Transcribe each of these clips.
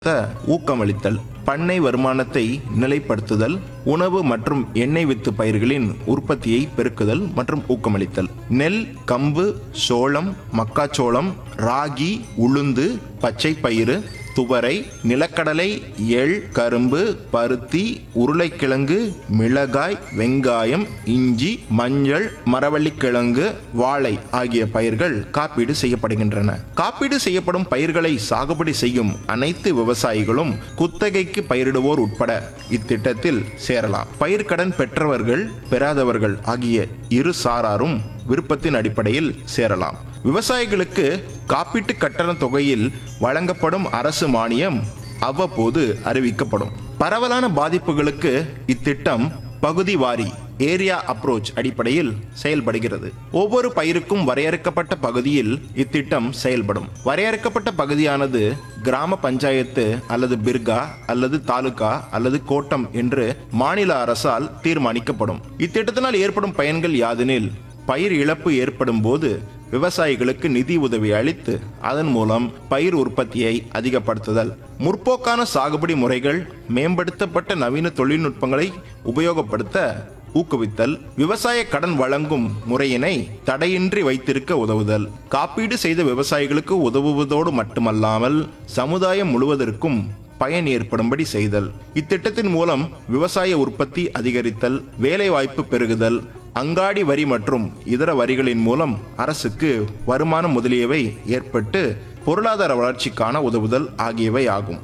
த ஊக்கமளித்தல் பண்ணை வருமானத்தை நிலைப்படுத்துதல் உணவு மற்றும் எண்ணெய் வித்து பயிர்களின் உற்பத்தியை பெருக்குதல் மற்றும் ஊக்கமளித்தல் நெல் கம்பு சோளம் மக்காச்சோளம் ராகி உளுந்து பச்சை பயிறு துவரை நிலக்கடலை எள் கரும்பு பருத்தி உருளைக்கிழங்கு மிளகாய் வெங்காயம் இஞ்சி மஞ்சள் மரவள்ளிக்கிழங்கு வாழை ஆகிய பயிர்கள் காப்பீடு செய்யப்படுகின்றன காப்பீடு செய்யப்படும் பயிர்களை சாகுபடி செய்யும் அனைத்து விவசாயிகளும் குத்தகைக்கு பயிரிடுவோர் உட்பட இத்திட்டத்தில் சேரலாம் பயிர்க்கடன் பெற்றவர்கள் பெறாதவர்கள் ஆகிய இரு சாராரும் விருப்பத்தின் அடிப்படையில் சேரலாம் விவசாயிகளுக்கு காப்பீட்டு கட்டண தொகையில் வழங்கப்படும் அரசு மானியம் அவ்வப்போது அறிவிக்கப்படும் பரவலான பாதிப்புகளுக்கு இத்திட்டம் பகுதி வாரி ஏரியா அப்ரோச் அடிப்படையில் செயல்படுகிறது ஒவ்வொரு பயிருக்கும் வரையறுக்கப்பட்ட பகுதியில் இத்திட்டம் செயல்படும் வரையறுக்கப்பட்ட பகுதியானது கிராம பஞ்சாயத்து அல்லது பிர்கா அல்லது தாலுகா அல்லது கோட்டம் என்று மாநில அரசால் தீர்மானிக்கப்படும் இத்திட்டத்தினால் ஏற்படும் பயன்கள் யாதெனில் பயிர் இழப்பு ஏற்படும் போது விவசாயிகளுக்கு நிதி உதவி அளித்து அதன் மூலம் பயிர் உற்பத்தியை அதிகப்படுத்துதல் முற்போக்கான சாகுபடி முறைகள் மேம்படுத்தப்பட்ட நவீன தொழில்நுட்பங்களை உபயோகப்படுத்த ஊக்குவித்தல் விவசாய கடன் வழங்கும் முறையினை தடையின்றி வைத்திருக்க உதவுதல் காப்பீடு செய்த விவசாயிகளுக்கு உதவுவதோடு மட்டுமல்லாமல் சமுதாயம் முழுவதற்கும் பயன் ஏற்படும்படி செய்தல் இத்திட்டத்தின் மூலம் விவசாய உற்பத்தி அதிகரித்தல் வேலைவாய்ப்பு பெருகுதல் அங்காடி வரி மற்றும் இதர வரிகளின் மூலம் அரசுக்கு வருமானம் முதலியவை ஏற்பட்டு பொருளாதார வளர்ச்சிக்கான உதவுதல் ஆகியவை ஆகும்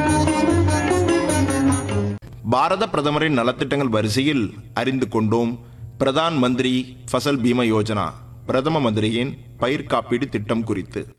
பாரத பிரதமரின் நலத்திட்டங்கள் வரிசையில் அறிந்து கொண்டோம் பிரதான் மந்திரி ஃபசல் பீமா யோஜனா பிரதம மந்திரியின் பயிர் காப்பீடு திட்டம் குறித்து